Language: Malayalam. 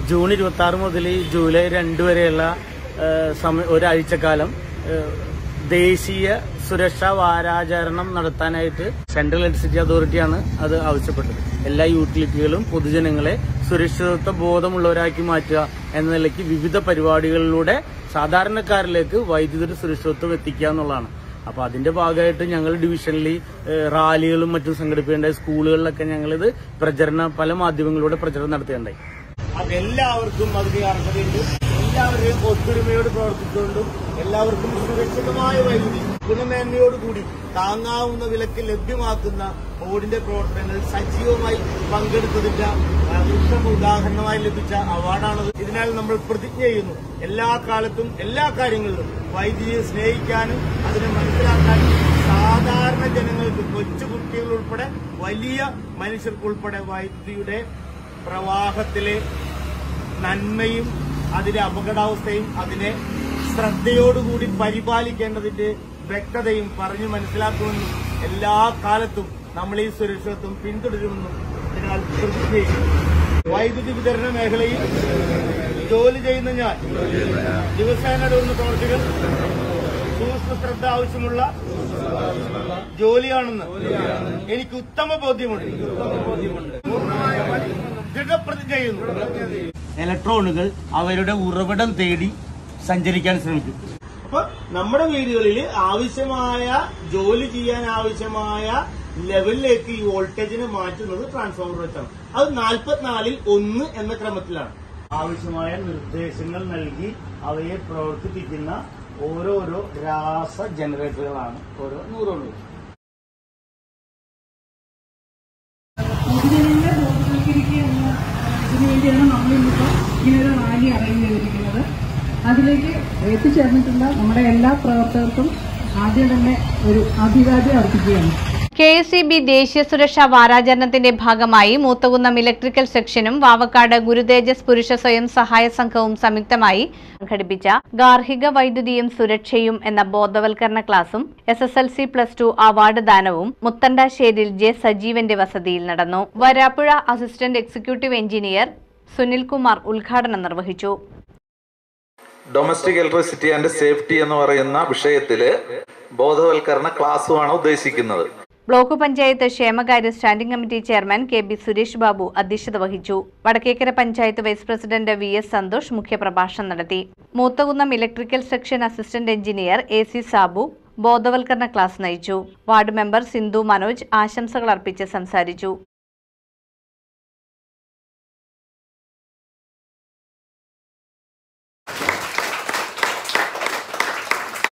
ജൂൺ ഇരുപത്തി ആറ് മുതൽ ജൂലൈ രണ്ട് വരെയുള്ള ഏഹ്, സമയ ഒരാഴ്ചക്കാലം ഏഹ്, ദേശീയ സുരക്ഷാ വാരാചരണം നടത്താനായിട്ട് സെൻട്രൽ ഇലക്ട്രിസിറ്റി അതോറിറ്റിയാണ് അത് ആവശ്യപ്പെട്ടത് എല്ലാ യൂട്ടിലിറ്റികളും പൊതുജനങ്ങളെ സുരക്ഷിതത്വ ബോധമുള്ളവരാക്കി മാറ്റുക എന്ന നിലയ്ക്ക് വിവിധ പരിപാടികളിലൂടെ സാധാരണക്കാരിലേക്ക് വൈദ്യുതി സുരക്ഷിതത്വം എത്തിക്കുക എന്നുള്ളതാണ് അപ്പൊ അതിന്റെ ഭാഗമായിട്ട് ഞങ്ങൾ ഡിവിഷനിൽ ഏഹ്, റാലികളും മറ്റും സംഘടിപ്പിക്കേണ്ടായി സ്കൂളുകളിലൊക്കെ ഞങ്ങളിത് പ്രചരണ പല മാധ്യമങ്ങളിലൂടെ പ്രചരണം നടത്തുകയുണ്ടായി അതെല്ലാവർക്കും അതിന് അർഹതയുണ്ട് എല്ലാവരെയും ഒത്തൊരുമയോട് പ്രവർത്തിച്ചുകൊണ്ടും എല്ലാവർക്കും സുരക്ഷിതമായ വൈദ്യുതി ഗുണമേന്മയോടുകൂടി താങ്ങാവുന്ന വിലക്ക് ലഭ്യമാക്കുന്ന ബോർഡിന്റെ പ്രവർത്തനങ്ങൾ സജീവമായി പങ്കെടുത്തതിന്റെ ആ, ഉത്തമ ഉദാഹരണമായി ലഭിച്ച അവാർഡാണത് ഇതിനാൽ നമ്മൾ പ്രതിജ്ഞ ചെയ്യുന്നു എല്ലാ കാലത്തും എല്ലാ കാര്യങ്ങളിലും വൈദ്യുതിയെ സ്നേഹിക്കാനും അതിനെ മനസ്സിലാക്കാനും സാധാരണ ജനങ്ങൾക്ക് കൊച്ചുകുട്ടികൾ ഉൾപ്പെടെ വലിയ മനുഷ്യർക്കുൾപ്പെടെ വൈദ്യുതിയുടെ പ്രവാഹത്തിലെ നന്മയും അതിന്റെ അപകടാവസ്ഥയും അതിനെ ശ്രദ്ധയോടുകൂടി പരിപാലിക്കേണ്ടതിന്റെ വ്യക്തതയും പറഞ്ഞു മനസ്സിലാക്കുമെന്നും എല്ലാ കാലത്തും നമ്മൾ ഈ സുരക്ഷിതത്വം പിന്തുടരുമെന്നും ഇതിനാൽ പ്രതിജ്ഞ ചെയ്യുന്നു. വൈദ്യുതി വിതരണ മേഖലയിൽ ജോലി ചെയ്യുന്ന ഞാൻ ദിവസേന ഇടുന്ന പ്രവർത്തികൾ സൂക്ഷ്മ ശ്രദ്ധ ആവശ്യമുള്ള ജോലിയാണെന്ന് എനിക്ക് ഉത്തമ ബോധ്യമുണ്ട് ദൃഢപ്രതിജ്ഞ ചെയ്യുന്നു ഇലക്ട്രോണുകൾ അവരുടെ ഉറവിടം തേടി സഞ്ചരിക്കാൻ ശ്രമിക്കും അപ്പൊ നമ്മുടെ വീടുകളിൽ ആവശ്യമായ ജോലി ചെയ്യാൻ ആവശ്യമായ ലെവലിലേക്ക് ഈ വോൾട്ടേജിനെ മാറ്റുന്നത് ട്രാൻസ്ഫോമർ വെച്ചാണ് അത് നാൽപ്പത്തിനാലിൽ ഒന്ന് എന്ന ക്രമത്തിലാണ് ആവശ്യമായ നിർദ്ദേശങ്ങൾ നൽകി അവയെ പ്രവർത്തിപ്പിക്കുന്ന ഓരോരോ രാസ ജനറേറ്ററുകളാണ് ഓരോ ന്യൂറോണുകൾ പൊതുജനങ്ങളെ ബോധവൽക്കരിക്കുക എന്ന ഇതിനു വേണ്ടിയാണ് നമ്മളിന്നിപ്പോൾ ഇങ്ങനൊരു റാലി അറേഞ്ച് ചെയ്തിരിക്കുന്നത് അതിലേക്ക് എത്തിച്ചേർന്നിട്ടുള്ള നമ്മുടെ എല്ലാ പ്രവർത്തകർക്കും ആദ്യം തന്നെ ഒരു അഭിവാദ്യം അർപ്പിക്കുകയാണ് കെ എസ് ഇ ബി ദേശീയ സുരക്ഷാ വാരാചരണത്തിന്റെ ഭാഗമായി മൂത്തകുന്നം ഇലക്ട്രിക്കൽ സെക്ഷനും വാവക്കാട് ഗുരുതേജസ് പുരുഷ സ്വയം സഹായ സംഘവും സംയുക്തമായി സംഘടിപ്പിച്ച ഗാർഹിക വൈദ്യുതിയും സുരക്ഷയും എന്ന ബോധവൽക്കരണ ക്ലാസും S S L C plus two award ദാനവും മുത്തണ്ടാശ്ശേരിൽ ജെ സജീവന്റെ വസതിയിൽ നടന്നു Varapuzha assistant executive engineer Sunilkumar ഉദ്ഘാടനം നിർവഹിച്ചു ഡൊമസ്റ്റിക് ഇലക്ട്രിസിറ്റി ആൻഡ് സേഫ്റ്റി എന്ന് പറയുന്ന വിഷയത്തില് ബോധവൽക്കരണ ക്ലാസ്സുമാണ് ഉദ്ദേശിക്കുന്നത് ബ്ലോക്ക് പഞ്ചായത്ത് ക്ഷേമകാര്യ standing committee chairman K B Suresh Babu അധ്യക്ഷത വഹിച്ചു Vadakkekara panchayat vice president V S Santhosh മുഖ്യപ്രഭാഷണം നടത്തി Moothakunnam electrical section assistant engineer A C Sabu ബോധവൽക്കരണ ക്ലാസ് നയിച്ചു വാർഡ് മെമ്പർ സിന്ധു മനോജ് ആശംസകൾ അർപ്പിച്ച് സംസാരിച്ചു